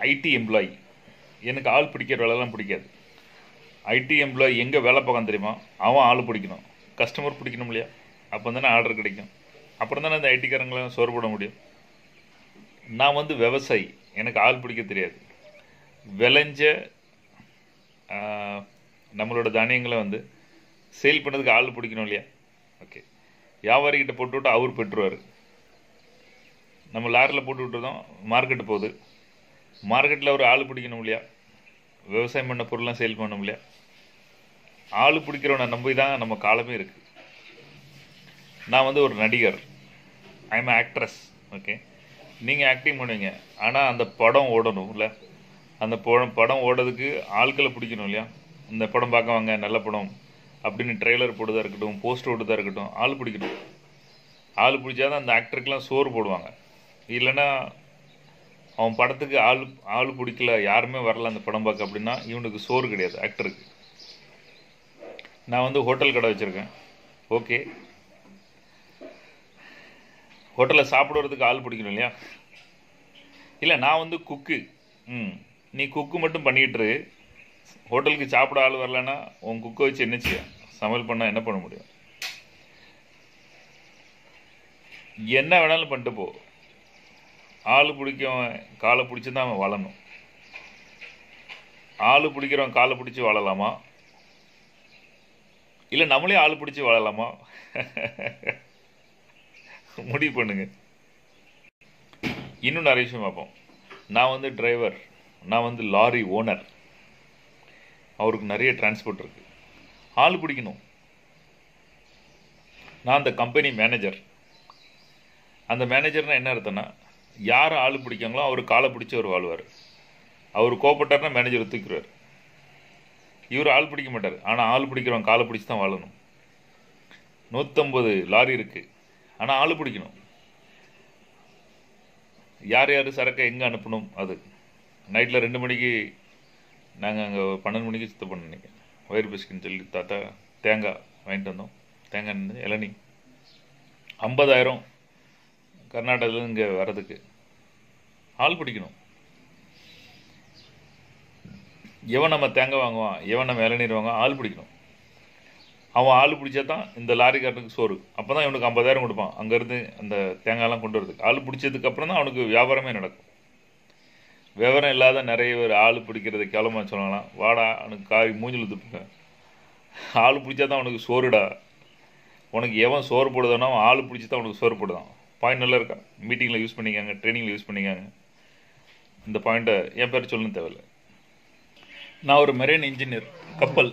ID employee எனக்கு ஆள் பிடிக்கிற வேலைலாம் பிடிக்காது ஐடி எம்ப்ளாயி எங்கே வேலை பார்க்கான் தெரியுமா அவன் ஆள் பிடிக்கணும் கஸ்டமர் பிடிக்கணும் இல்லையா அப்போ தானே ஆர்டர் கிடைக்கும் அப்புறம் தானே இந்த ஐடிக்காரங்களை சோறு போட முடியும் நான் வந்து விவசாயி எனக்கு ஆள் பிடிக்க தெரியாது விளைஞ்ச ஆஹ், நம்மளோட தானியங்களை வந்து சேல் பண்ணதுக்கு ஆள் பிடிக்கணும் இல்லையா ஓகே வியாபாரிகிட்ட போட்டு விட்டு அவர் பெற்றுவார் நம்ம லாரியில் போட்டு விட்டுருந்தோம் மார்க்கெட்டு போகுது மார்க்கெட்டில் ஒரு ஆள் பிடிக்கணும் இல்லையா விவசாயம் பண்ண பொருள்லாம் சேல் பண்ணணும் இல்லையா ஆள் பிடிக்கிறவனை நம்பி தான் நம்ம காலமே இருக்குது நான் வந்து ஒரு நடிகர் ஐ எம் ஆக்ட்ரஸ் ஓகே நீங்கள் ஆக்டிங் பண்ணுவீங்க ஆனால் அந்த படம் ஓடணும் இல்லை அந்த படம் படம் ஓடுறதுக்கு ஆட்களை பிடிக்கணும் இல்லையா இந்த படம் பார்க்க வாங்க நல்ல படம் அப்படின்னு ட்ரெய்லர் போடுறதா இருக்கட்டும் போஸ்டர் ஓடுறதா இருக்கட்டும் ஆள் பிடிக்கணும் ஆள் பிடிச்சாதான் அந்த ஆக்டருக்கெல்லாம் சோறு போடுவாங்க இல்லைன்னா அவன் படத்துக்கு ஆள் ஆள் பிடிக்கல யாருமே வரல அந்த படம் பார்க்க அப்படின்னா இவனுக்கு சோறு கிடையாது ஆக்டருக்கு நான் வந்து ஹோட்டல் கடை வச்சுருக்கேன் ஓகே ஹோட்டலில் சாப்பிடுறதுக்கு ஆள் பிடிக்கணும் இல்லையா இல்லை நான் வந்து குக்கு ம் நீ குக்கு மட்டும் பண்ணிக்கிட்டு இரு. ஹோட்டலுக்கு சாப்பிட ஆள் வரலன்னா உன் குக்கை வச்சு என்ன செய்ய சமையல் பண்ணால் என்ன பண்ண முடியும் என்ன வேணாலும் பண்ணிட்டு போ ஆள் பிடிக்கவன் காலை பிடிச்சி தான் அவன் வாழணும் ஆள் பிடிக்கிறவன் காலை பிடிச்சி வாழலாமா இல்லை நம்மளே ஆள் பிடிச்சி வாழலாமா முடிவு பண்ணுங்க இன்னும் நிறைய விஷயம் பார்ப்போம் நான் வந்து டிரைவர் நான் வந்து லாரி ஓனர் அவருக்கு நிறைய டிரான்ஸ்போர்ட் இருக்கு ஆள் பிடிக்கணும் நான் அந்த கம்பெனி மேனேஜர் அந்த மேனேஜர்னா என்ன அர்த்தம்னா யார் ஆள் பிடிக்காங்களோ அவர் காலை பிடிச்சி அவர் வாழ்வார் அவர் கோபப்பட்டார்னா மேனேஜர் தூக்கிடுவார் இவர் ஆள் பிடிக்க மாட்டார் ஆனால் ஆள் பிடிக்கிறவன் காலை பிடிச்சி தான் வாழணும் நூற்றம்பது லாரி இருக்கு ஆனால் ஆள் பிடிக்கணும் யார் யார் சரக்கை எங்கே அனுப்பணும் அது நைட்டில் ரெண்டு மணிக்கு நாங்கள் அங்கே பன்னெண்டு மணிக்கு சுத்தம் பண்ண நினைக்கிறேன் வயிறு பிஸ்கின்னு சொல்லி தாத்தா தேங்காய் வாங்கிட்டு வந்தோம் தேங்காய் இருந்து இளநீ ஐம்பதாயிரம் கர்நாடகாவில் இங்கே வர்றதுக்கு ஆள் பிடிக்கணும் எவன் நம்ம தேங்காய் வாங்குவான் எவன் நம்ம இளநீர் வாங்குவான் ஆள் பிடிக்கணும் அவன் ஆள் பிடிச்சா தான் இந்த லாரிக்காரனுக்கு சோறு அப்போ தான் இவனுக்கு ஐம்பதாயிரம் கொடுப்பான் அங்கேருந்து அந்த தேங்காய்லாம் கொண்டு வரதுக்கு ஆள் பிடிச்சதுக்கு அப்புறம் தான் அவனுக்கு வியாபாரமே நடக்கும் விவரம் இல்லாத நிறைய பேர் ஆள் பிடிக்கிறது கிளம்ப சொல்லலாம் வாடா அவனுக்கு காய் மூஞ்சில் துப்புங்க ஆள் பிடிச்சா தான் அவனுக்கு சோறுடா உனக்கு எவன் சோறு போடுதானோ அவன் ஆள் பிடிச்சி தான் அவனுக்கு சோறு போடுதான் பாயிண்ட் நல்லா இருக்கா மீட்டிங்கில் யூஸ் பண்ணிக்காங்க ட்ரைனிங்கில் யூஸ் பண்ணிக்காங்க இந்த பாயிண்ட்டை என் பேர் சொல்லணும் தேவையில்லை நான் ஒரு மெரைன் இன்ஜினியர் கப்பல்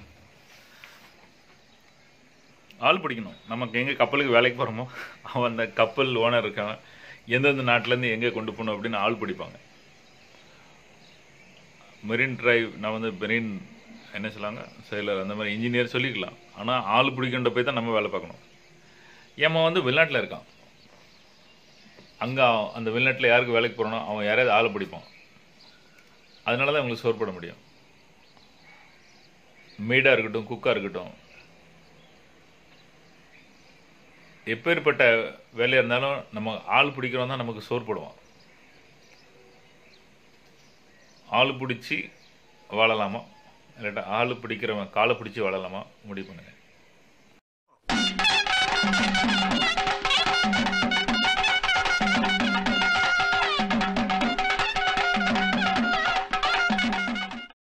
ஆள் பிடிக்கணும் நமக்கு எங்கே கப்பலுக்கு வேலைக்கு போகிறோமோ அவன் அந்த கப்பல் ஓனர் இருக்கான் எந்தெந்த நாட்டிலேருந்து எங்கே கொண்டு போகணும் அப்படின்னு ஆள் பிடிப்பாங்க மெரின் டிரைவ் நான் வந்து மெரின் என்ன சொல்லுவாங்க செயலர் அந்த மாதிரி இன்ஜினியர் சொல்லிக்கலாம் ஆனால் ஆள் பிடிக்கின்ற போய் தான் நம்ம வேலை பார்க்கணும் ஏம்மா வந்து வெளிநாட்டில் இருக்கான் அங்கே அந்த வெளிநாட்டில் யாருக்கு வேலைக்கு போகிறோனோ அவன் யாரையாவது ஆள் பிடிப்பான் அதனால தான் அவங்களுக்கு சோறு போட முடியும் மெய்டாக இருக்கட்டும் குக்காக இருக்கட்டும் எப்பேற்பட்ட வேலையாக இருந்தாலும் நம்ம ஆள் பிடிக்கிறோம் தான் நமக்கு சோறு போடுவான் ஆள் பிடிச்சி வாழலாமா இல்லாட்டா ஆள் பிடிக்கிறவன் காலை பிடிச்சி வாழலாமா முடிவு பண்ணுங்க